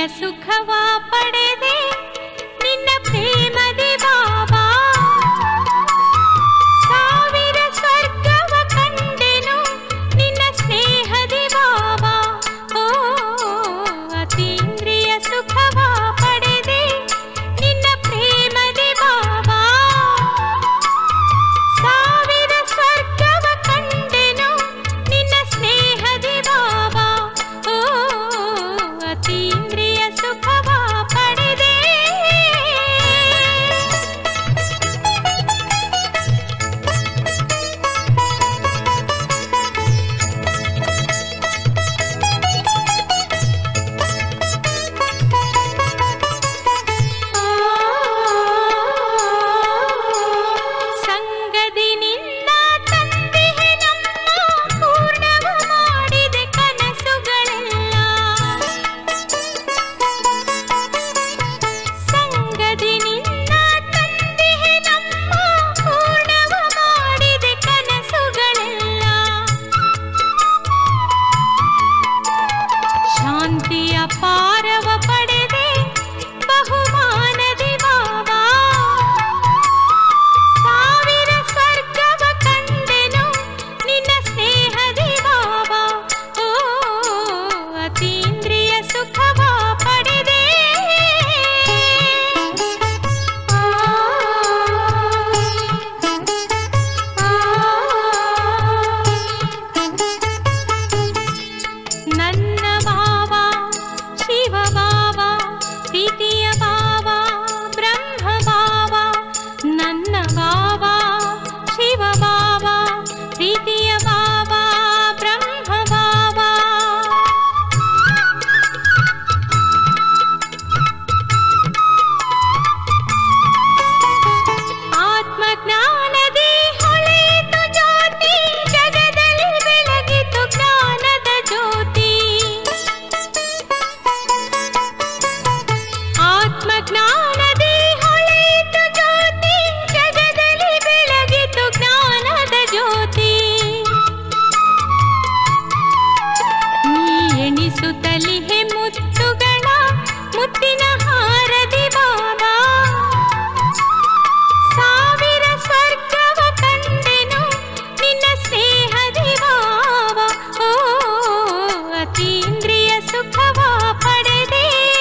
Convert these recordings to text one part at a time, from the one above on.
ಸುಖವ ಪಡೆದೆ ನಿನ್ನ ಪ್ರೇಮದಿ ಬಾಬಾ ಸಾವಿರ ಸ್ವರ್ಗವ ಕಂಡೆನು ನಿನ್ನ ಸ್ನೇಹದಿ ಬಾಬಾ ಓ ಅತೀಂದ್ರಿಯ ಸುಖವ ಪಡೆದೆ ನಿನ್ನ ಪ್ರೇಮದಿ ಬಾಬಾ ಸಾವಿರ ಸ್ವರ್ಗವ ಕಂಡೆನು ನಿನ್ನ ಸ್ನೇಹದಿ ಬಾಬಾ ಓ ಅತೀಂದ್ರಿಯ ಸುಖವ ಪಡೆದೆ ಸಂಗದಿ ನಿನ್ನ ತಂದೆಯೇ ನಮ್ಮ ಪೂರ್ಣವ ಮಾಡಿದೆ ಕನಸುಗಳೆಲ್ಲ ಸಂಗದಿ ನಿನ್ನ ತಂದೆಯೇ ನಮ್ಮ ಪೂರ್ಣವ ಮಾಡಿದೆ ಕನಸುಗಳೆಲ್ಲ ಶಾಂತಿಯ ಪಾರವ ಪಡೆದೆ ಬಹುಮಾನದಿ ಬಾಬಾ ಸಾವಿರ ಸ್ವರ್ಗವ ಕಂಡೆನು ನಿನ್ನ ಸ್ನೇಹದಿ ಬಾಬಾ ಓ ಅತೀಂದ್ರಿಯ ಸುಖವ ಪಡೆದೆ ನನ್ನ ಬಾಬಾ ಶಿವ ಬಾಬಾ ಪ್ರೀತಿಯ ಬಾಬಾ ಬ್ರಹ್ಮ ಬಾಬಾ ನನ್ನ ಬಾಬಾ ಶಿವ ಬಾಬಾ ಪ್ರೀತಿಯ ಬಾಬಾ ಬ್ರಹ್ಮ ಬಾಬಾ ಆತ್ಮಜ್ಞಾನದಿ ಹೊಳೆಯಿತು ಜ್ಯೋತಿ ಜಗದಲ್ಲಿ ಬೆಳಗಿತು ಜ್ಞಾನದ ಜ್ಯೋತಿ ಆತ್ಮಜ್ಞಾನದಿ ಹೊಳೆಯಿತು ಜ್ಯೋತಿ ಜಗದಲ್ಲಿ ಬೆಳಗಿತು ಜ್ಞಾನದ ಜ್ಯೋತಿ ನೀ ಎಣಿಸುತ್ತಲಿಹೆ ಮುತ್ತುಗಳ ಮುತ್ತಿನ ಹಾರದಿ ಬಾಬಾ ಸಾವಿರ ಸ್ವರ್ಗವ ಕಂಡೆನು ನಿನ್ನ ಸ್ನೇಹದಿ ಬಾಬಾ ಓ ಅತೀಂದ್ರಿಯ ಸುಖವ ಪಡೆದೆ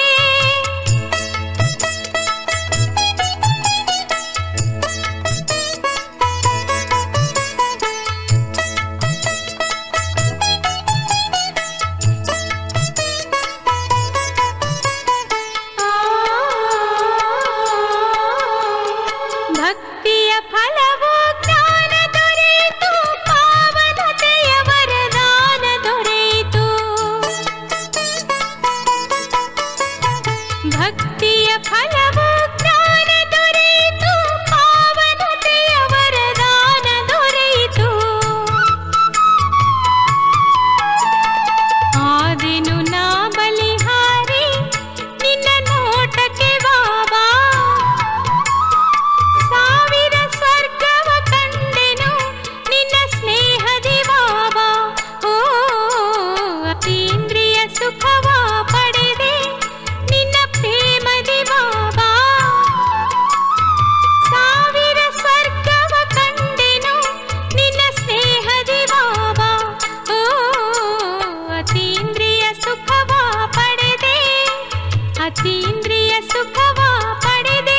ಭಕ್ತಿಯ ಫಲವು ಜ್ಞಾನ ದೊರೆಯಿತು ಪಾವನತೆಯ ವರದಾನ ದೊರೆಯಿತು ಭಕ್ತಿಯ ಫಲವು ಜ್ಞಾನ ದೊರೆಯಿತು ಪಾವನತೆಯ ವರದಾನ ದೊರೆಯಿತು ಆದೆನು ನಾ ಬಲಿಹಾರಿ ನಿನ್ನ ನೋಟಕ್ಕೆ ಬಾಬಾ ಸಾವಿರ ಸ್ವರ್ಗವ ಕಂಡೆನು ನಿನ್ನ ಸ್ನೇಹದಿ ಬಾಬಾ ಓ ಅತೀಂದ್ರಿಯ ಸುಖವ ಪಡೆದೆ ನಿನ್ನ ಪ್ರೇಮದಿ ಬಾಬಾ ಸಾವಿರ ಸ್ವರ್ಗವ ಕಂಡೆನು ನಿನ್ನ ಸ್ನೇಹದಿ ಬಾಬಾ ಓ ಅತೀಂದ್ರಿಯ ಸುಖವ ಪಡೆದೆ ಅತೀಂದ್ರಿಯ ಸುಖವ ಪಡೆದೆ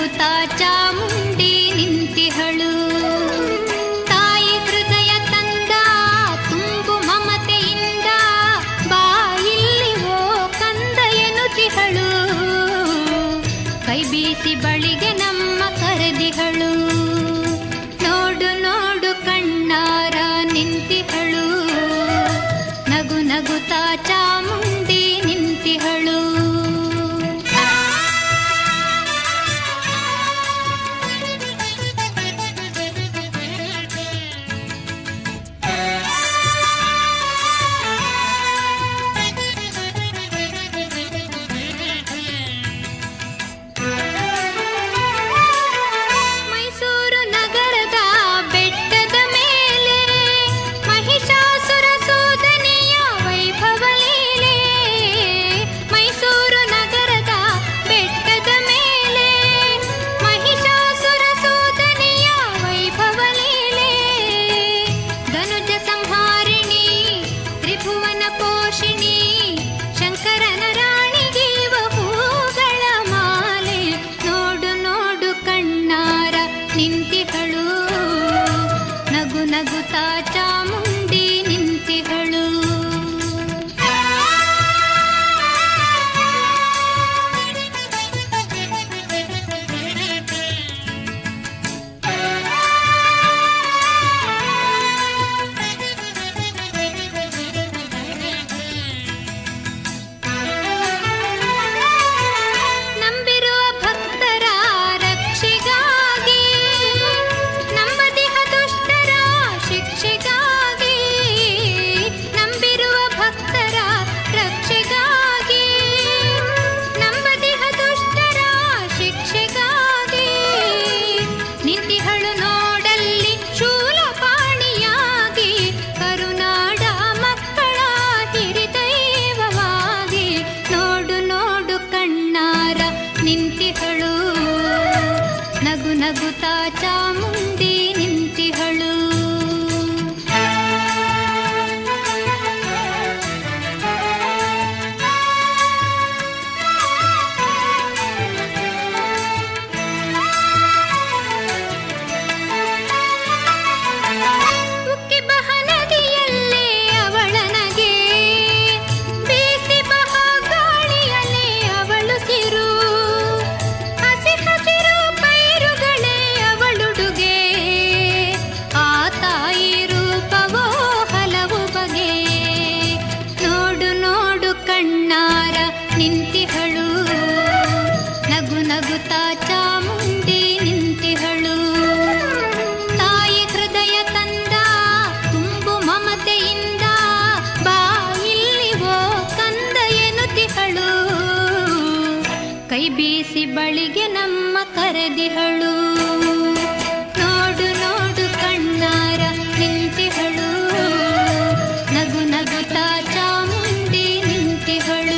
ನಗುತ್ತಾ ಚಾಮುಂಡಿ ನಿಂತಿಹಳು ತಾಯಿ ಹೃದಯ ತಂದ ತುಂಬು ಮಮತೆಯಿಂದ ಬಾ ಇಲ್ಲಿ ಓ ಕಂದ ಎನ್ನುತ್ತಿಹಳು ಕೈ ಬೀಸಿ ಬಳಿಗೆ ನಮ್ಮ ಕರೆದಿಹಳು ನೋಡು ನೋಡು ಕಣ್ಣಾರ ನಿಂತಿಹಳು ನಗು ನಗುತ್ತಾ ಚಾಮುಂಡಿ ನಿಂತಿಹಳು ಮೈಸೂರು ನಗರದ ಬೆಟ್ಟದ ಮೇಲೆ ಮಹಿಷಾಸುರ ಸೋದನೆಯ ವೈಭವ ಲೀಲೆ ಮೈಸೂರು ನಗರದ ಬೆಟ್ಟದ ಮೇಲೆ ಮಹಿಷಾಸುರ ಸೋದನೆಯ ವೈಭವ ಲೀಲೆ ಧನುಜ ಸಂಹಾರಿಣಿ ತ್ರಿಭುವನ ಪೋಷಿಣಿ ಶಂಕರನ ರಾಣಿಗೀವ ಹೂಗಳ ಮಾಲೆ ನೋಡು ನೋಡು ಕಣ್ಣಾರ ನಿಂತಿಹಳು ನಗು ನಗುತ್ತಾ ಚಾಮುಂಡಿ ನಿಂತಿಹಳು ನಂಬಿರುವ ಭಕ್ತರ ರಕ್ಷೆಗಾಗಿ ನಂಬದಿಹ ದುಷ್ಟರ ಶಿಕ್ಷೆಗಾಗಿ ನಂಬಿರುವ ಭಕ್ತರ ರಕ್ಷೆಗಾಗಿ ನಂಬದಿಹ ದುಷ್ಟರ ಶಿಕ್ಷೆಗಾಗಿ ನಿಂತಿಹಳು ನೋಡಲ್ಲಿ ಶೂಲಪಾಣಿಯಾಗಿ ಕರುನಾಡ ಮಕ್ಕಳ ಹಿರಿದೈವವಾಗಿ ನೋಡು ನೋಡು ಕಣ್ಣಾರ ನಿಂತಿಹಳು ನಗು ನಗುತ್ತಾ ಚಾಮುಂಡಿ ನಿಂತಿಹಳು ಉಕ್ಕಿ ಬಹ ನದಿಯಲ್ಲೇ ಅವಳನಗೆ ಬೀಸಿ ಬಹ ಗಾಳಿಯಲ್ಲೇ ಅವಳು ಸಿರು ಹಸಿ ಹಸಿರು ಪೈರುಗಳೇ ಅವಳುಡುಗೆ ಆ ತಾಯಿ ರೂಪವೋ ಹಲವು ಬಗೆ ನೋಡು ನೋಡು ಕಣ್ಣಾರ ನಿಂತಿಹಳು ನಗು ನಗುತ್ತಾ ಚಾಮುಂಡಿ ನಿಂತಿಹಳು ತಾಯಿ ಹೃದಯ ತಂದ ತುಂಬು ಮಮತೆಯಿಂದ ಬಾ ಇಲ್ಲಿ ಓ ಕಂದ ಎನ್ನುತ್ತಿಹಳು ಕೈ ಬೀಸಿ ಬಳಿಗೆ ನಮ್ಮ ಕರೆದಿಹಳು ನೋಡು ನೋಡು ಕಣ್ಣಾರ ನಿಂತಿಹಳು ನಗು ನಗುತ್ತಾ ಚಾಮುಂಡಿ ನಿಂತಿಹಳು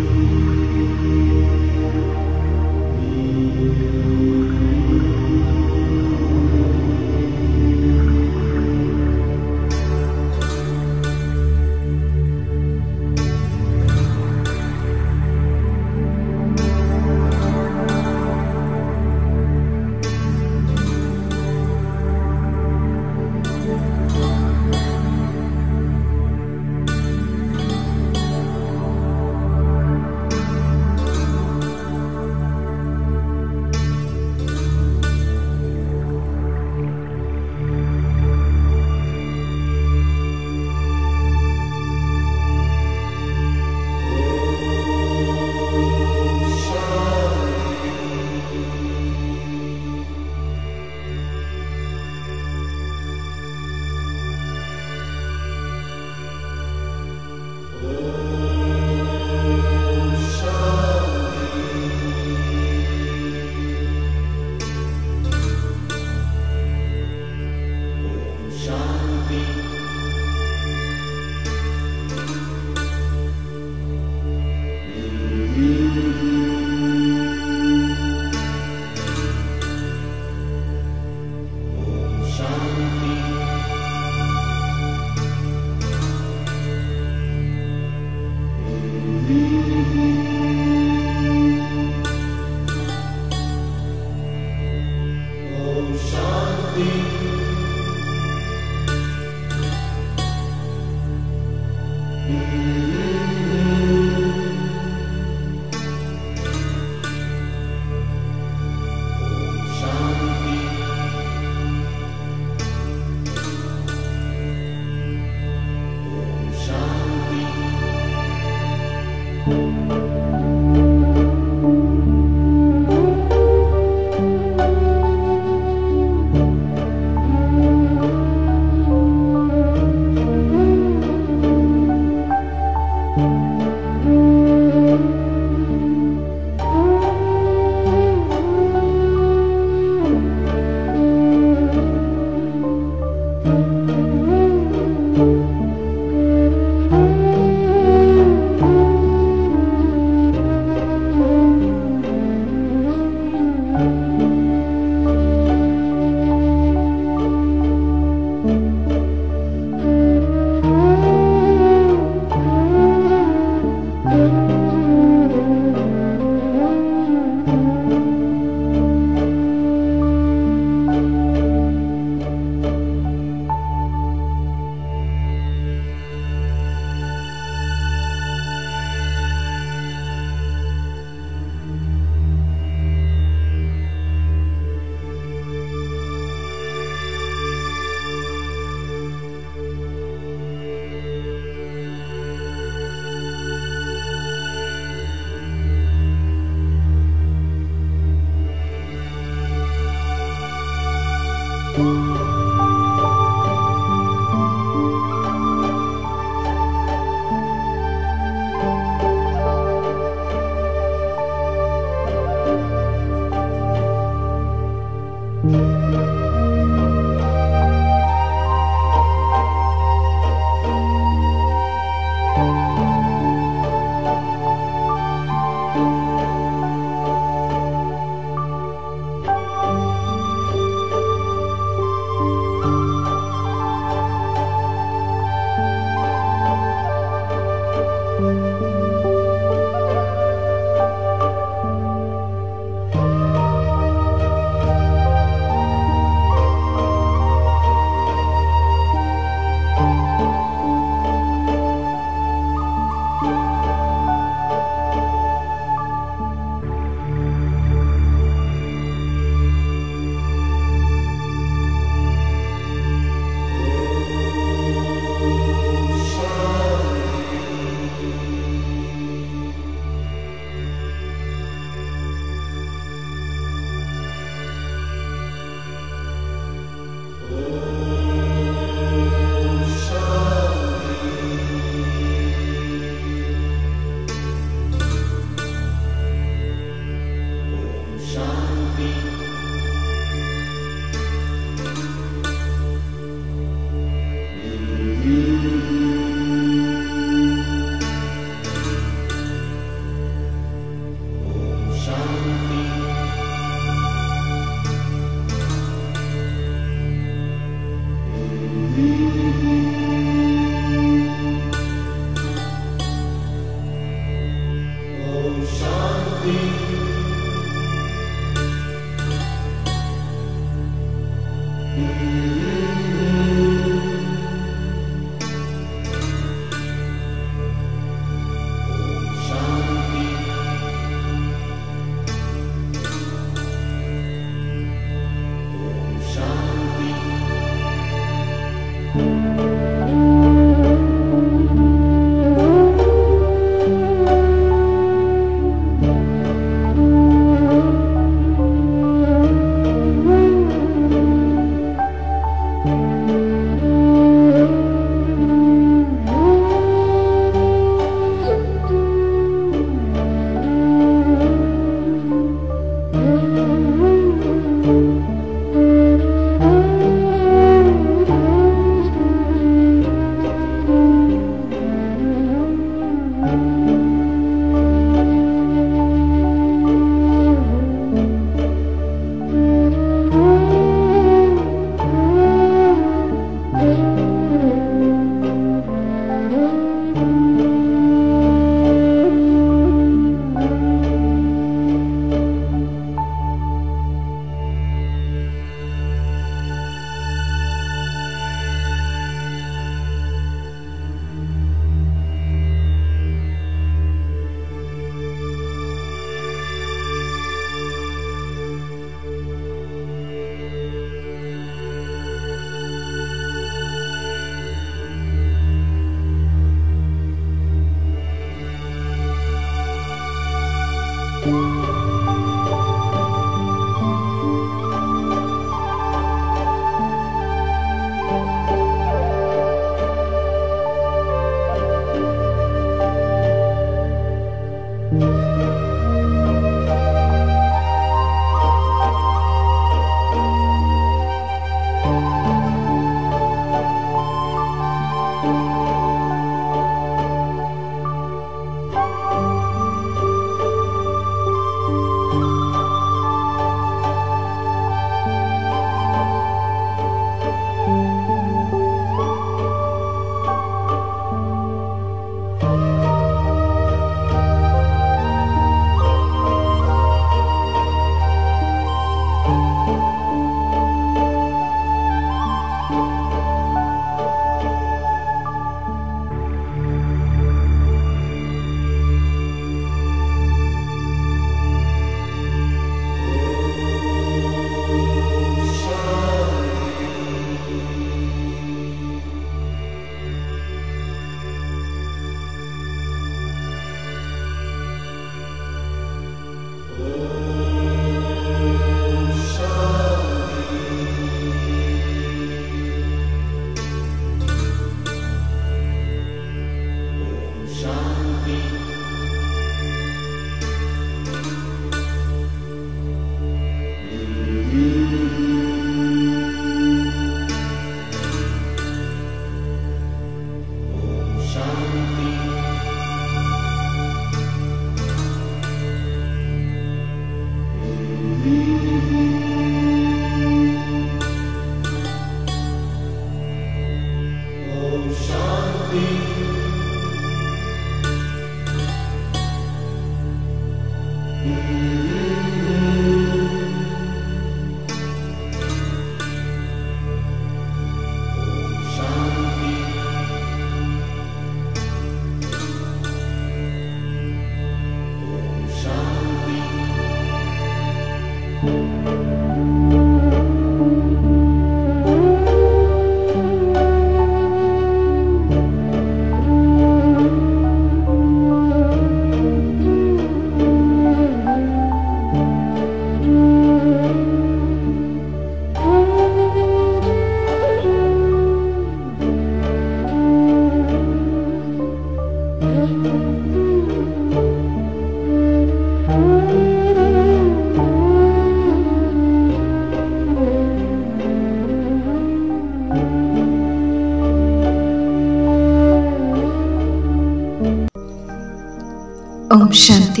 ಓಂ ಶಾಂತಿ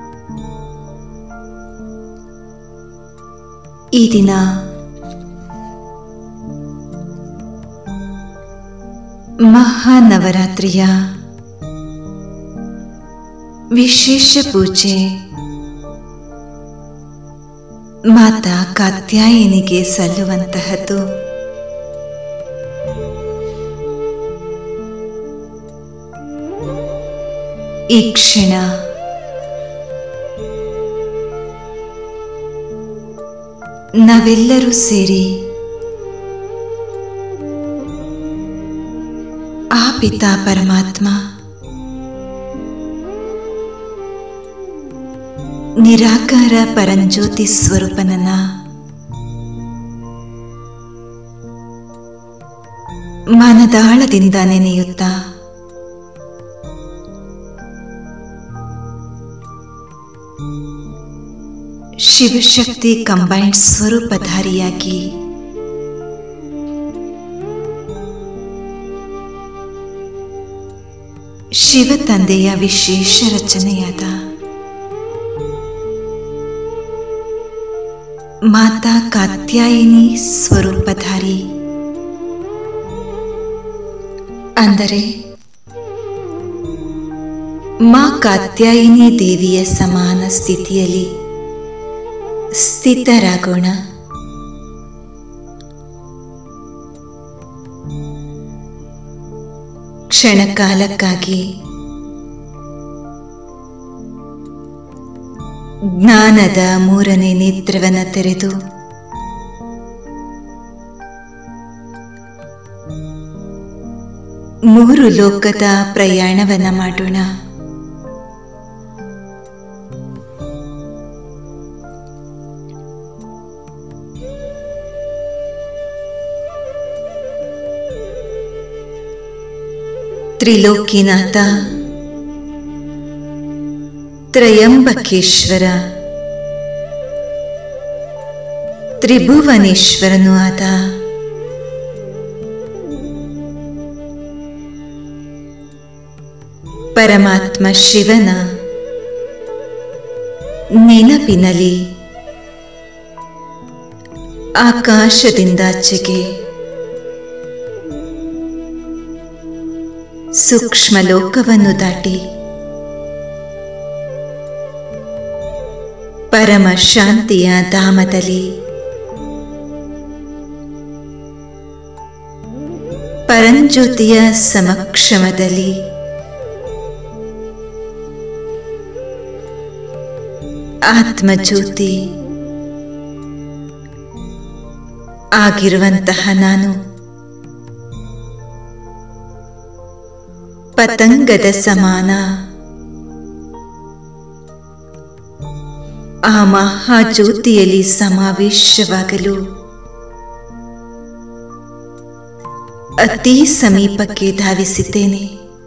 ಈ ದಿನ ಮಹಾನವರಾತ್ರಿಯ ವಿಶೇಷ ಪೂಜೆ ಮಾತಾ ಕಾತ್ಯಾಯನಿಗೆ ಸಲ್ಲುವಂತಹದ್ದು ಈ ಕ್ಷಣ ನಾವೆಲ್ಲರೂ ಸೇರಿ ಆ ಪಿತಾ ಪರಮಾತ್ಮ ನಿರಾಕಾರ ಪರಂಜ್ಯೋತಿ ಸ್ವರೂಪನನ್ನ ಮನದಾಳದಿಂದ ನೆನೆಯುತ್ತಾ ಶಿವಶಕ್ತಿ ಕಂಬೈನ್ಡ್ ಸ್ವರೂಪಧಾರಿಯಾಗಿ ಶಿವ ತಂದೆಯ ವಿಶೇಷ ರಚನೆಯಾದ ಮಾತಾ ಕಾತ್ಯಾಯಿನಿ ಸ್ವರೂಪಧಾರಿ ಅಂದರೆ ಮಾ ಕಾತ್ಯಾಯಿನಿ ದೇವಿಯ ಸಮಾನ ಸ್ಥಿತಿಯಲ್ಲಿ ಸ್ಥಿತರಾಗೋಣ ಕ್ಷಣಕಾಲಕ್ಕಾಗಿ ಜ್ಞಾನದ ಮೂರನೇ ನೇತ್ರವನ್ನು ತೆರೆದು ಮೂರು ಲೋಕದ ಪ್ರಯಾಣವನ್ನ ಮಾಡೋಣ ತ್ರಿಲೋಕಿನಾಥ ತ್ರಯಂಬಕೇಶ್ವರ ತ್ರಿಭುವನೇಶ್ವರನು ಆದ ಪರಮಾತ್ಮ ಶಿವನ ನೆನಪಿನಲ್ಲಿ ಆಕಾಶದಿಂದಾಚೆಗೆ ಸೂಕ್ಷ್ಮ ಲೋಕವನ್ನು ದಾಟಿ ಪರಮ ಶಾಂತಿಯ ಧಾಮದಲ್ಲಿ ಪರಂಜ್ಯೋತಿಯ ಸಮಕ್ಷಮದಲ್ಲಿ ಆತ್ಮಜ್ಯೋತಿ ಆಗಿರುವಂತಹ ನಾನು ಪತಂಗದ ಸಮಾನ ಆ ಮಹಾಜ್ಯೋತಿಯಲ್ಲಿ ಸಮಾವೇಶವಾಗಲು ಅತಿ ಸಮೀಪಕ್ಕೆ ಧಾವಿಸಿದ್ದೇನೆ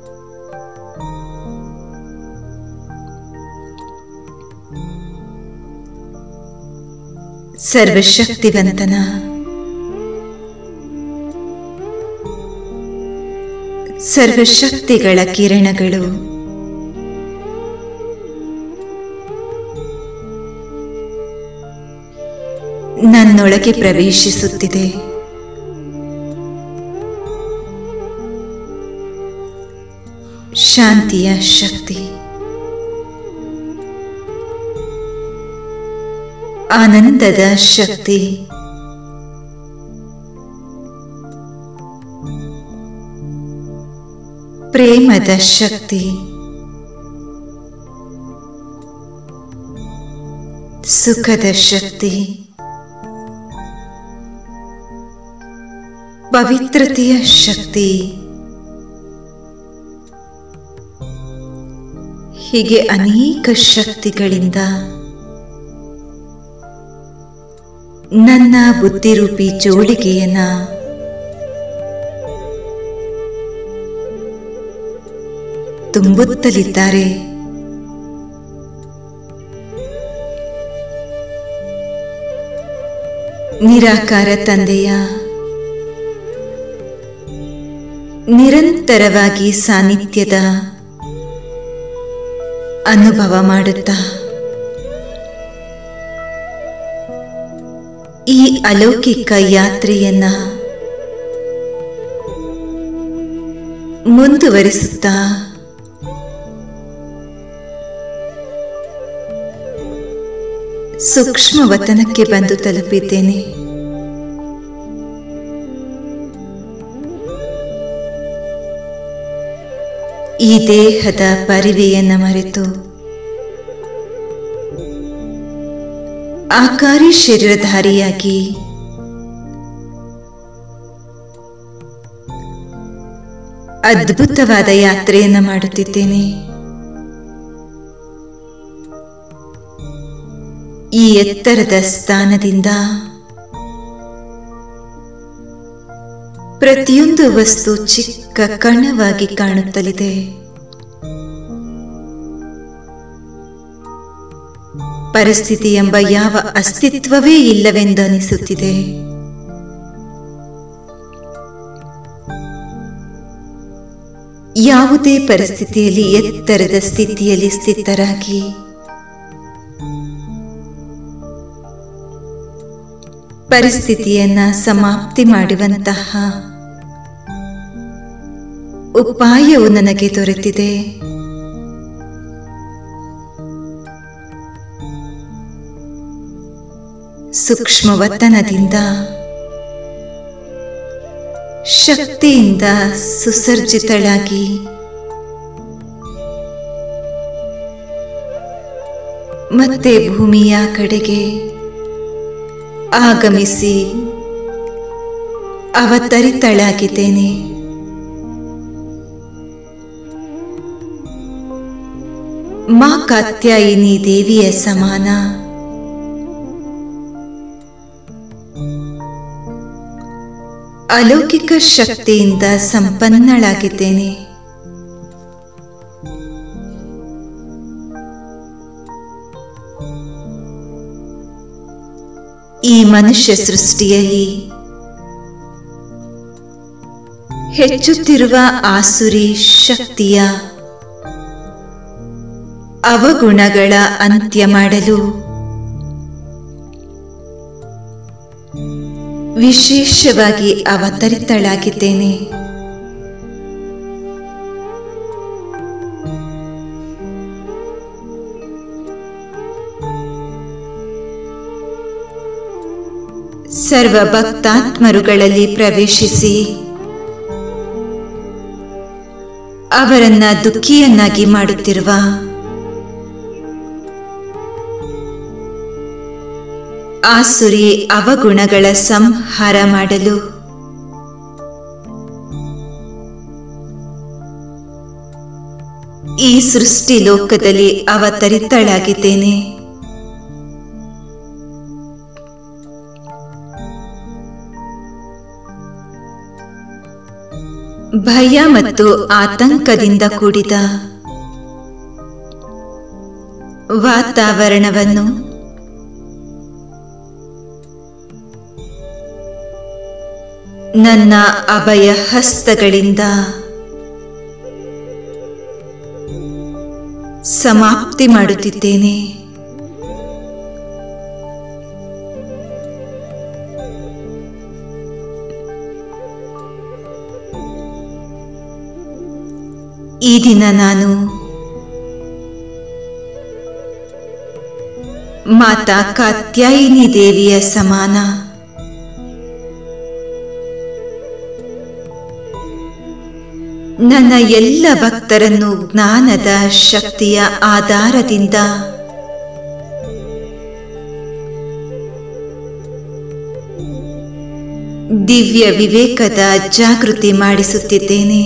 ಸರ್ವಶಕ್ತಿವಂತನ ಸರ್ವಶಕ್ತಿಗಳ ಕಿರಣಗಳು ನನ್ನೊಳಗೆ ಪ್ರವೇಶಿಸುತ್ತಿದೆ ಶಾಂತಿಯ ಶಕ್ತಿ ಆನಂದದ ಶಕ್ತಿ ಪ್ರೇಮದ ಶಕ್ತಿ ಸುಖದ ಶಕ್ತಿ ಪವಿತ್ರತೆಯ ಶಕ್ತಿ ಹೀಗೆ ಅನೇಕ ಶಕ್ತಿಗಳಿಂದ ನನ್ನ ಬುದ್ಧಿರೂಪಿ ಜೋಳಿಗೆಯನ್ನ ತುಂಬುತ್ತಲಿದ್ದಾರೆ ನಿರಾಕಾರ ತಂದೆಯ ನಿರಂತರವಾಗಿ ಸಾನ್ನಿಧ್ಯದ ಅನುಭವ ಮಾಡುತ್ತಾ ಈ ಅಲೌಕಿಕ ಯಾತ್ರೆಯನ್ನ ಮುಂದುವರಿಸುತ್ತಾ ಸೂಕ್ಷ್ಮ ವತನಕ್ಕೆ ಬಂದು ತಲುಪಿದ್ದೇನೆ ಈ ದೇಹದ ಪರಿವೆಯನ್ನ ಮರೆತು ಆಕಾರಿ ಶರೀರಧಾರಿಯಾಗಿ ಅದ್ಭುತವಾದ ಯಾತ್ರೆಯನ್ನ ಮಾಡುತ್ತಿದ್ದೇನೆ ಈ ಎತ್ತರದ ಸ್ಥಾನದಿಂದ ಪ್ರತಿಯೊಂದು ವಸ್ತು ಚಿಕ್ಕ ಕಣವಾಗಿ ಕಾಣುತ್ತಲಿದೆ ಪರಿಸ್ಥಿತಿ ಎಂಬ ಯಾವ ಅಸ್ತಿತ್ವವೇ ಇಲ್ಲವೆಂದು ಅನಿಸುತ್ತಿದೆ ಯಾವುದೇ ಪರಿಸ್ಥಿತಿಯಲ್ಲಿ ಎತ್ತರದ ಸ್ಥಿತಿಯಲ್ಲಿ ಸ್ಥಿತರಾಗಿ ಪರಿಸ್ಥಿತಿಯನ್ನ ಸಮಾಪ್ತಿ ಮಾಡುವಂತಹ ಉಪಾಯವು ನನಗೆ ದೊರೆತಿದೆ ಸೂಕ್ಷ್ಮ ವತನದಿಂದ ಶಕ್ತಿಯಿಂದ ಸುಸರ್ಜಿತಳಾಗಿ ಮತ್ತೆ ಭೂಮಿಯ ಕಡೆಗೆ ಆಗಮಿಸಿ ಅವತರಿತಳಾಗಿದ್ದೇನೆ ಮಾ ಕಾತ್ಯಾಯಿನಿ ದೇವಿಯ ಸಮಾನ ಅಲೌಕಿಕ ಶಕ್ತಿಯಿಂದ ಸಂಪನ್ನಳಾಗಿದ್ದೇನೆ ಈ ಮನುಷ್ಯ ಸೃಷ್ಟಿಯಲ್ಲಿ ಹೆಚ್ಚುತ್ತಿರುವ ಆಸುರಿ ಶಕ್ತಿಯ ಅವಗುಣಗಳ ಅಂತ್ಯ ಮಾಡಲು ವಿಶೇಷವಾಗಿ ಅವತರಿತಳಾಗಿದ್ದೇನೆ ಸರ್ವ ಭಕ್ತಾತ್ಮರುಗಳಲ್ಲಿ ಪ್ರವೇಶಿಸಿ ಅವರನ್ನ ದುಃಖಿಯನ್ನಾಗಿ ಮಾಡುತ್ತಿರುವ ಆಸುರಿ ಅವಗುಣಗಳ ಸಂಹಾರ ಮಾಡಲು ಈ ಸೃಷ್ಟಿ ಲೋಕದಲ್ಲಿ ಅವತರಿತಳಾಗಿದ್ದೇನೆ ಭಯ ಮತ್ತು ಆತಂಕದಿಂದ ಕೂಡಿದ ವಾತಾವರಣವನ್ನು ನನ್ನ ಅಭಯ ಹಸ್ತಗಳಿಂದ ಸಮಾಪ್ತಿ ಮಾಡುತ್ತಿದ್ದೇನೆ ಈ ದಿನ ನಾನು ಮಾತಾ ಕಾತ್ಯಾಯಿನಿ ದೇವಿಯ ಸಮಾನ ನನ್ನ ಎಲ್ಲ ಭಕ್ತರನ್ನು ಜ್ಞಾನದ ಶಕ್ತಿಯ ಆಧಾರದಿಂದ ದಿವ್ಯ ವಿವೇಕದ ಜಾಗೃತಿ ಮಾಡಿಸುತ್ತಿದ್ದೇನೆ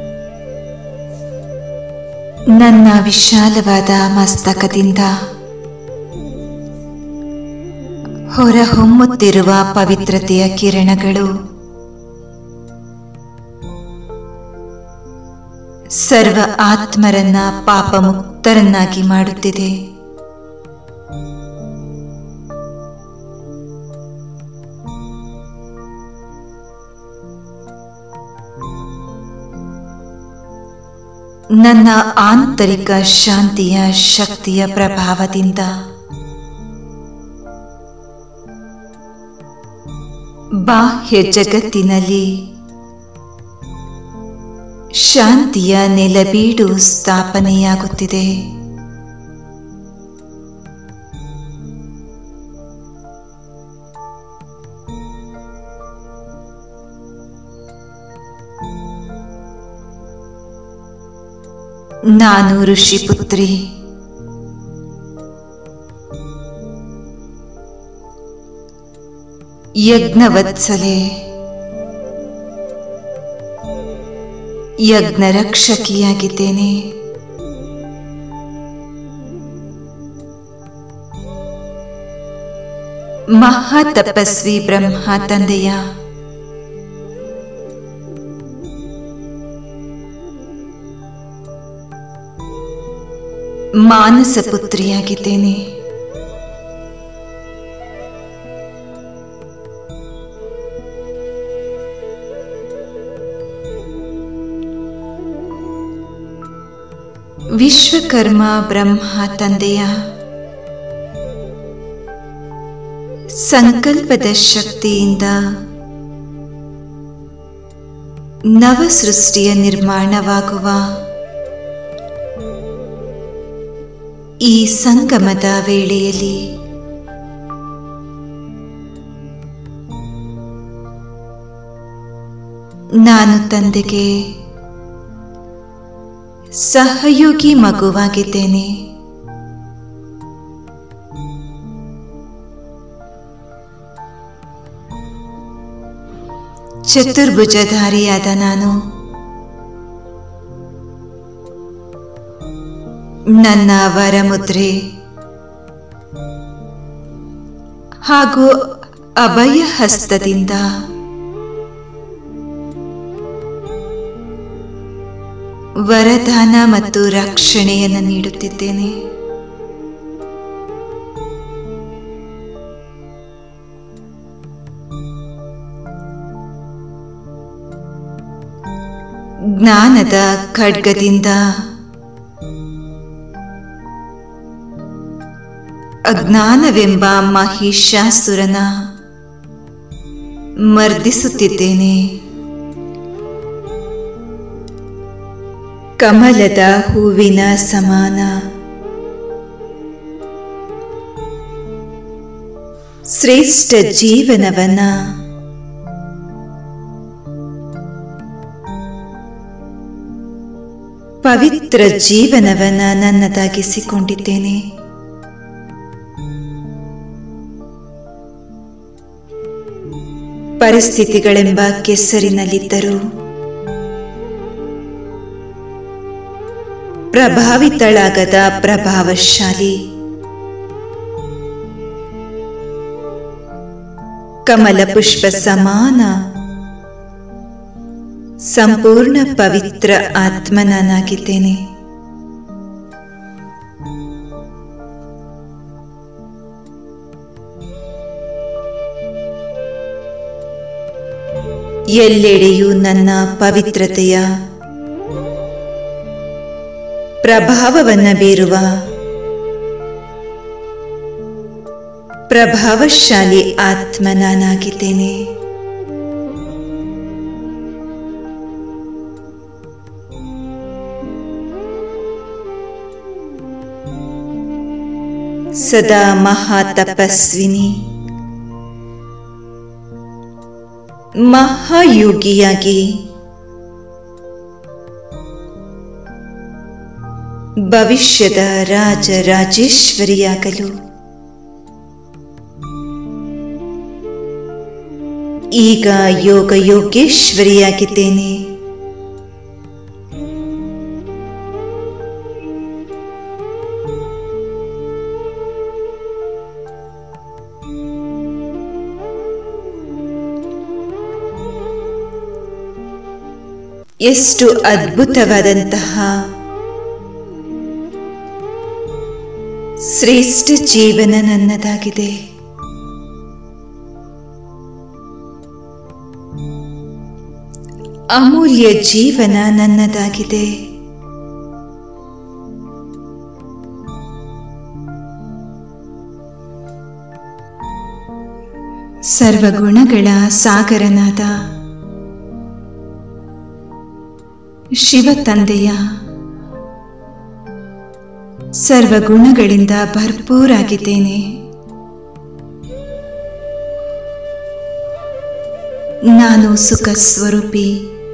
ನನ್ನ ವಿಶಾಲವಾದ ಮಸ್ತಕದಿಂದ ಹೊರಹೊಮ್ಮುತ್ತಿರುವ ಪವಿತ್ರತೆಯ ಕಿರಣಗಳು ಸರ್ವ ಆತ್ಮರನ್ನ ಪಾಪ ಮುಕ್ತರನ್ನಾಗಿ ಮಾಡುತ್ತಿದೆ ನನ್ನ ಆಂತರಿಕ ಶಾಂತಿಯ ಶಕ್ತಿಯ ಪ್ರಭಾವದಿಂದ ಬಾಹ್ಯ ಜಗತ್ತಿನಲ್ಲಿ ಶಾಂತಿಯ ನೆಲಬೀಡು ಸ್ಥಾಪನೆಯಾಗುತ್ತಿದೆ ನಾನು ಋಷಿಪುತ್ರಿ ಯಜ್ಞವತ್ಸಲೆ ಯಜ್ಞ ರಕ್ಷಕಿಯಾಗಿದ್ದೇನೆ ಮಹಾ ತಪಸ್ವಿ ಬ್ರಹ್ಮ ತಂದೆಯ ಮಾನಸ ಪುತ್ರಿಯಾಗಿದ್ದೇನೆ ವಿಶ್ವಕರ್ಮ ಬ್ರಹ್ಮ ತಂದೆಯ ಸಂಕಲ್ಪದ ಶಕ್ತಿಯಿಂದ ನವ ಸೃಷ್ಟಿಯ ನಿರ್ಮಾಣವಾಗುವ ಈ ಸಂಗಮದ ವೇಳೆಯಲ್ಲಿ ನಾನು ತಂದೆಗೆ ಸಹಯೋಗಿ ಮಗುವಾಗಿದ್ದೇನೆ ಚತುರ್ಭುಜಧಾರಿಯಾದ ನಾನು ನನ್ನ ವರಮುದ್ರೆ ಹಾಗೂ ಅಭಯ ಹಸ್ತದಿಂದ ವರದಾನ ಮತ್ತು ರಕ್ಷಣೆಯನ್ನು ನೀಡುತ್ತಿದ್ದೇನೆ ಜ್ಞಾನದ ಖಡ್ಗದಿಂದ ಅಜ್ಞಾನವೆಂಬ ಮಹಿಷಾಸುರನ ಮರ್ದಿಸುತ್ತಿದ್ದೇನೆ ಕಮಲದ ಹೂವಿನ ಸಮಾನ ಶ್ರೇಷ್ಠ ಜೀವನವನ್ನ ಪವಿತ್ರ ಜೀವನವನ್ನ ನನ್ನದಾಗಿಸಿಕೊಂಡಿದ್ದೇನೆ ಪರಿಸ್ಥಿತಿಗಳೆಂಬ ಕೆಸರಿನಲ್ಲಿದ್ದರು ಪ್ರಭಾವಿತಳಾಗದ ಪ್ರಭಾವಶಾಲಿ ಕಮಲ ಪುಷ್ಪ ಸಮಾನ ಸಂಪೂರ್ಣ ಪವಿತ್ರ ಆತ್ಮ ನಾನಾಗಿದ್ದೇನೆ ಎಲ್ಲೆಡೆಯೂ ನನ್ನ ಪವಿತ್ರತೆಯ ಪ್ರಭಾವವನ್ನ ಬೀರುವ ಪ್ರಭಾವಶಾಲಿ ಆತ್ಮ ನಾನಾಗಿದ್ದೇನೆ ಸದಾ ಮಹಾ ತಪಸ್ವಿನಿ ಮಹಾಯೋಗಿಯಾಗಿ ಭವಿಷ್ಯದ ರಾಜ ರಾಜೇಶ್ವರಿಯಾಗಲು ಈಗ ಯೋಗ ಯೋಗೇಶ್ವರಿಯಾಗಿದ್ದೇನೆ ಎಷ್ಟು ಅದ್ಭುತವಾದಂತಹ ಶ್ರೇಷ್ಠ ಜೀವನ ನನ್ನದಾಗಿದೆ ಅಮೂಲ್ಯ ಜೀವನ ನನ್ನದಾಗಿದೆ ಸರ್ವಗುಣಗಳ ಸಾಗರನಾದ ಶಿವ ತಂದೆಯ ಸರ್ವಗುಣಗಳಿಂದ ಭರ್ಪೂರಾಗಿದ್ದೇನೆ ನಾನು ಸುಖ ಸ್ವರೂಪಿ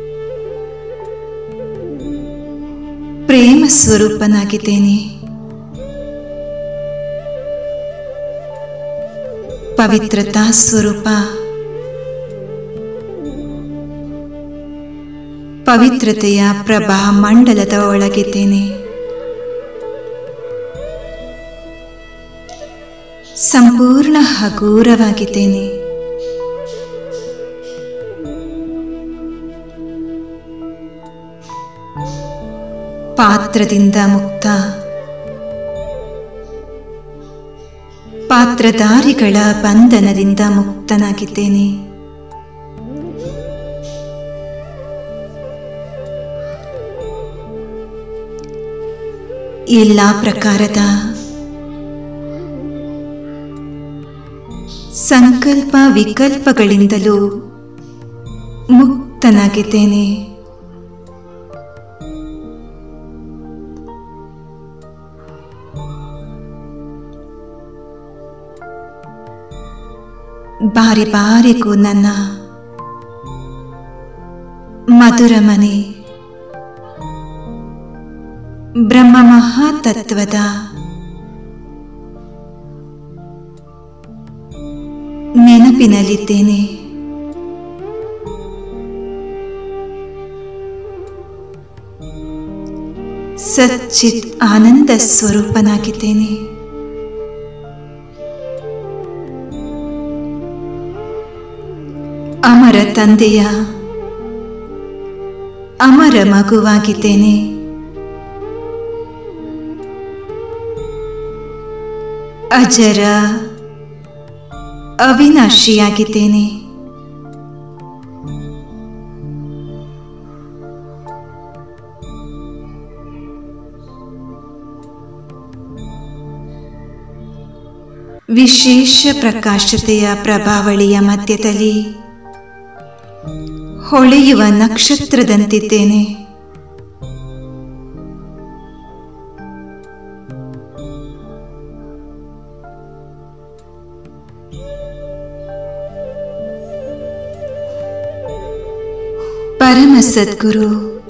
ಪ್ರೇಮ ಸ್ವರೂಪನಾಗಿದ್ದೇನೆ ಪವಿತ್ರತಾ ಸ್ವರೂಪ ಪವಿತ್ರತೆಯ ಪ್ರಭಾ ಮಂಡಲದ ಒಳಗಿದ್ದೇನೆ ಸಂಪೂರ್ಣ ಹಗೂರವಾಗಿದ್ದೇನೆ ಪಾತ್ರದಿಂದ ಮುಕ್ತ ಪಾತ್ರಧಾರಿಗಳ ಬಂಧನದಿಂದ ಮುಕ್ತನಾಗಿದ್ದೇನೆ ಎಲ್ಲ ಪ್ರಕಾರದ ಸಂಕಲ್ಪ ವಿಕಲ್ಪಗಳಿಂದಲೂ ಮುಕ್ತನಾಗಿದ್ದೇನೆ ಬಾರಿ ಬಾರಿಗೂ ನನ್ನ ಮಧುರ ಮನೆ ಬ್ರಹ್ಮ ಮಹಾತತ್ವದ ನೆನಪಿನಲ್ಲಿದ್ದೇನೆ ಸಚ್ಚಿತ್ ಆನಂದ ಸ್ವರೂಪನಾಗಿದ್ದೇನೆ ಅಮರ ತಂದೆಯ ಅಮರ ಮಗುವಾಗಿದ್ದೇನೆ ಅಜರ ಅವಿನಾಶಿಯಾಗಿದ್ದೇನೆ ವಿಶೇಷ ಪ್ರಕಾಶತೆಯ ಪ್ರಭಾವಳಿಯ ಮಧ್ಯದಲ್ಲಿ ಹೊಳೆಯುವ ನಕ್ಷತ್ರದಂತಿದ್ದೇನೆ ಪರಮ ಸದ್ಗುರು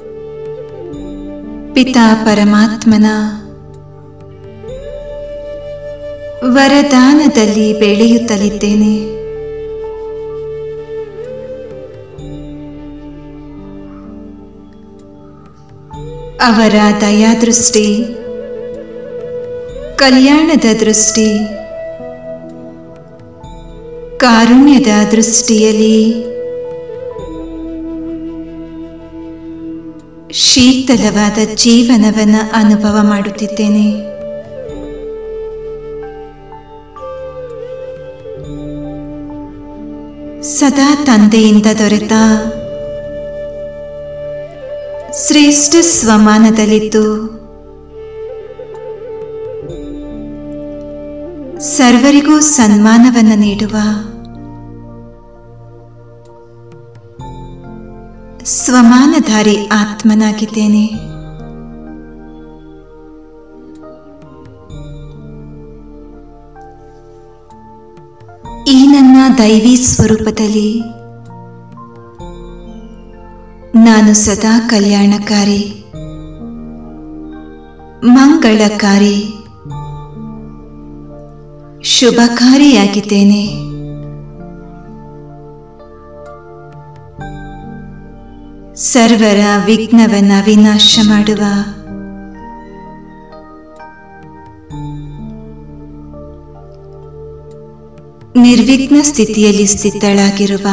ಪಿತಾ ಪರಮಾತ್ಮನ ವರದಾನದಲ್ಲಿ ಬೆಳೆಯುತ್ತಲಿದ್ದೇನೆ ಅವರ ದಯಾದೃಷ್ಟಿ ಕಲ್ಯಾಣದ ದೃಷ್ಟಿ ಕಾರುಣ್ಯದ ದೃಷ್ಟಿಯಲ್ಲಿ ಶೀತಲವಾದ ಜೀವನವನ್ನು ಅನುಭವ ಮಾಡುತ್ತಿದ್ದೇನೆ ಸದಾ ತಂದೆಯಿಂದ ದೊರೆತ ಶ್ರೇಷ್ಠ ಸ್ವಮಾನದಲ್ಲಿದ್ದು ಸರ್ವರಿಗೂ ಸನ್ಮಾನವನ್ನು ನೀಡುವ ಸ್ವಮಾನಧಾರಿ ಆತ್ಮನಾಗಿದ್ದೇನೆ ಈ ನನ್ನ ದೈವಿ ಸ್ವರೂಪದಲ್ಲಿ ನಾನು ಸದಾ ಕಲ್ಯಾಣಕಾರಿ ಮಂಗಳಕಾರಿ ಶುಭಕಾರಿಯಾಗಿದ್ದೇನೆ ಸರ್ವರ ವಿಘ್ನವನ್ನ ವಿನಾಶ ಮಾಡುವ ನಿರ್ವಿಘ್ನ ಸ್ಥಿತಿಯಲ್ಲಿ ಸ್ಥಿತಳಾಗಿರುವ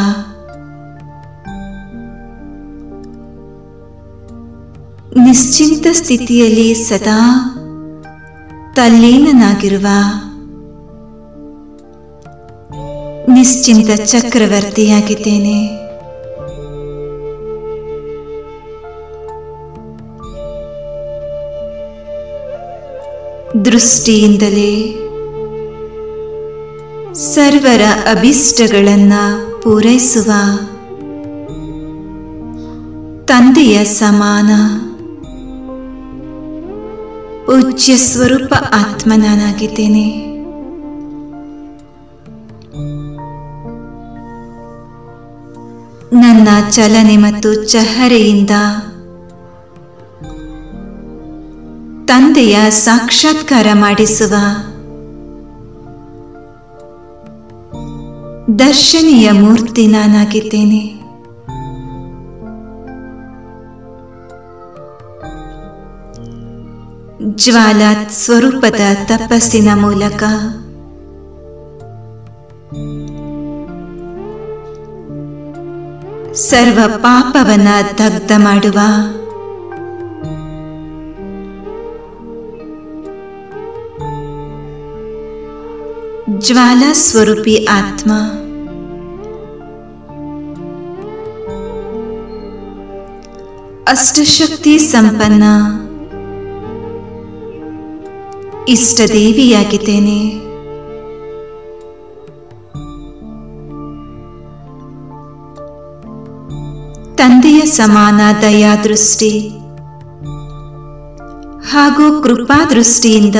ನಿಶ್ಚಿಂತ ಸ್ಥಿತಿಯಲ್ಲಿ ಸದಾ ತಲ್ಲೀನನಾಗಿರುವ ನಿಶ್ಚಿಂತ ಚಕ್ರವರ್ತಿಯಾಗಿದ್ದೇನೆ ದೃಷ್ಟಿಯಿಂದಲೇ ಸರ್ವರ ಅಭಿಷ್ಟಗಳನ್ನ ಪೂರೈಸುವ ತಂದೆಯ ಸಮಾನ ಪೂಜ್ಯ ಸ್ವರೂಪ ಆತ್ಮ ನಾನಾಗಿದ್ದೇನೆ ನನ್ನ ಚಲನೆ ಮತ್ತು ಚಹರೆಯಿಂದ ತಂದೆಯ ಸಾಕ್ಷಾತ್ಕಾರ ಮಾಡಿಸುವ ದರ್ಶನೀಯ ಮೂರ್ತಿ ನಾನಾಗಿದ್ದೇನೆ ಜ್ವಾಲಾ ಸ್ವರೂಪದ ತಪಸ್ಸಿನ ಮೂಲಕ ಸರ್ವ ಪಾಪವನ್ನ ದಗ್ಧ ಮಾಡುವ ಜ್ವಾಲಾ ಸ್ವರೂಪಿ ಆತ್ಮ ಅಷ್ಟಶಕ್ತಿ ಸಂಪನ್ನ ಇಷ್ಟದೇವಿಯಾಗಿದ್ದೇನೆ ತಂದೆಯ ಸಮಾನ ದಯಾದೃಷ್ಟಿ ಹಾಗೂ ಕೃಪಾದೃಷ್ಟಿಯಿಂದ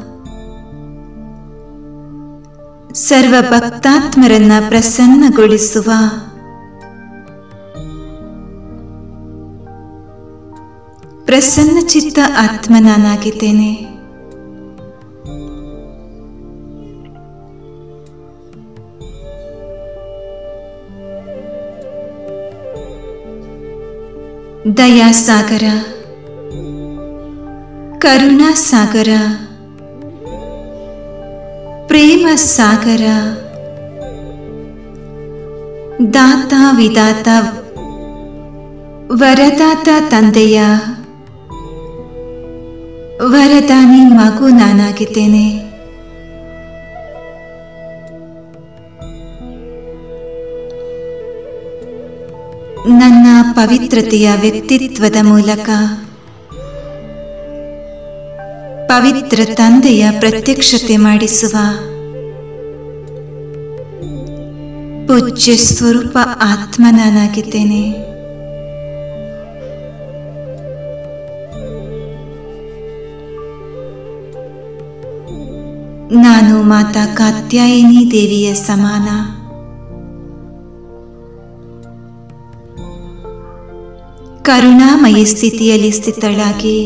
ಸರ್ವ ಭಕ್ತಾತ್ಮರನ್ನ ಪ್ರಸನ್ನಗೊಳಿಸುವ ಪ್ರಸನ್ನ ಚಿತ್ತ ಆತ್ಮ ನಾನಾಗಿದ್ದೇನೆ ದಯಾಸಾಗರ ಕರುಣಾ ಸಾಗರ ಪ್ರೇಮ ಸಾಗರ ದಾತ ವಿದಾತ ವರದಾತ ತಂದೆಯ ವರದಾನಿ ಮಗು ನಾನಾಗಿದ್ದೇನೆ ನನ್ನ ಪವಿತ್ರತೆಯ ವ್ಯಕ್ತಿತ್ವದ ಮೂಲಕ ಪವಿತ್ರ ತಂದೆಯ ಪ್ರತ್ಯಕ್ಷತೆ ಮಾಡಿಸುವ ಪೂಜ್ಯ ಸ್ವರೂಪ ಆತ್ಮ ನಾನಾಗಿದ್ದೇನೆ ನಾನು ಮಾತಾ ಕಾತ್ಯಾಯಿನಿ ದೇವಿಯ ಸಮಾನ ಕರುಣಾಮಯಿ ಸ್ಥಿತಿಯಲ್ಲಿ ಸ್ಥಿತಳಾಗಿ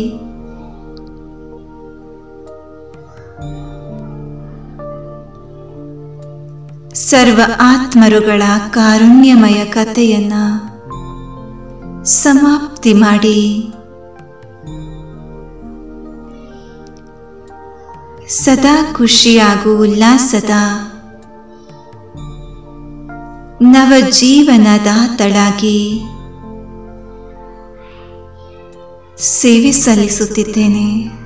ಸರ್ವ ಆತ್ಮರುಗಳ ಕಾರುಣ್ಯಮಯ ಕಥೆಯನ್ನ ಸಮಾಪ್ತಿ ಮಾಡಿ ಸದಾ ಖುಷಿಯಾಗೂ ಉಲ್ಲಾಸದ ನವಜೀವನದ ತಳಾಗಿ ಸೇವೆ ಸಲ್ಲಿಸುತ್ತಿದ್ದೇನೆ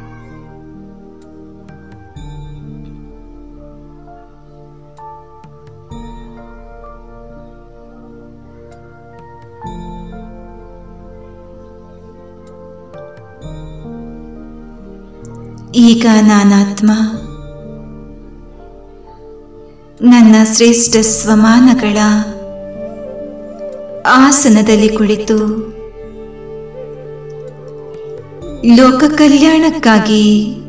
ಈಗ ನಾನಾತ್ಮ ನನ್ನ ಶ್ರೇಷ್ಠ ಸ್ವಮಾನಗಳ ಆಸನದಲ್ಲಿ ಕುಳಿತು ಲೋಕ ಕಲ್ಯಾಣಕ್ಕಾಗಿ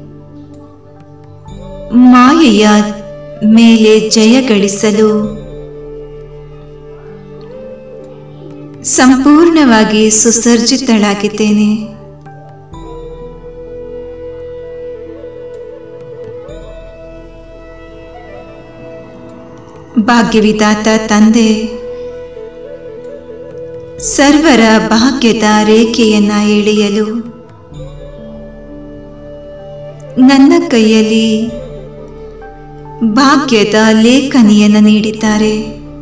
ಮಾಯೆಯ ಮೇಲೆ ಜಯ ಗಳಿಸಲು ಸಂಪೂರ್ಣವಾಗಿ ಸುಸರ್ಜಿತಳಾಗಿದ್ದೇನೆ ಭಾಗ್ಯವಿದಾತ ತಂದೆ ಸರ್ವರ ಭಾಗ್ಯದ ರೇಖೆಯನ್ನ ಎಳೆಯಲು ನನ್ನ ಕೈಯಲ್ಲಿ ಭಾಗ್ಯದ ಲೇಖನಿಯನ್ನು ನೀಡಿದ್ದಾರೆ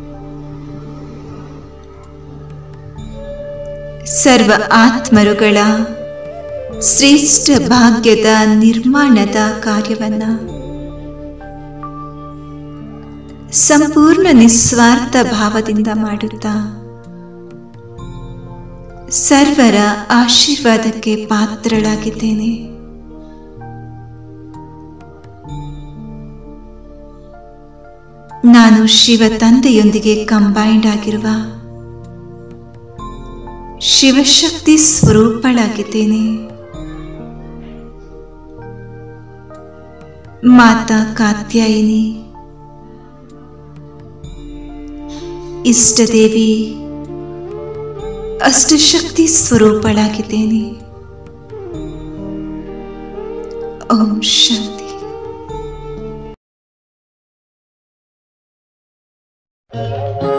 ಸರ್ವ ಆತ್ಮರುಗಳ ಶ್ರೇಷ್ಠ ಭಾಗ್ಯದ ನಿರ್ಮಾಣದ ಕಾರ್ಯವನ್ನ ಸಂಪೂರ್ಣ ನಿಸ್ವಾರ್ಥ ಭಾವದಿಂದ ಮಾಡುತ್ತಾ ಸರ್ವರ ಆಶೀರ್ವಾದಕ್ಕೆ ಪಾತ್ರಳಾಗಿದ್ದೇನೆ ನಾನು ಶಿವ ತಂದೆಯೊಂದಿಗೆ ಕಂಬೈಂಡ್ ಆಗಿರುವ ಶಿವಶಕ್ತಿ ಸ್ವರೂಪಳಾಗಿದ್ದೇನೆ ಮಾತಾ ಕಾತ್ಯಾಯಿನಿ ಇಷ್ಟದೇವಿ ಅಷ್ಟಶಕ್ತಿ ಸ್ವರೂಪಳಾಗಿದ್ದೇನೆ ಓಂ ಶಾಂತಿ ಿ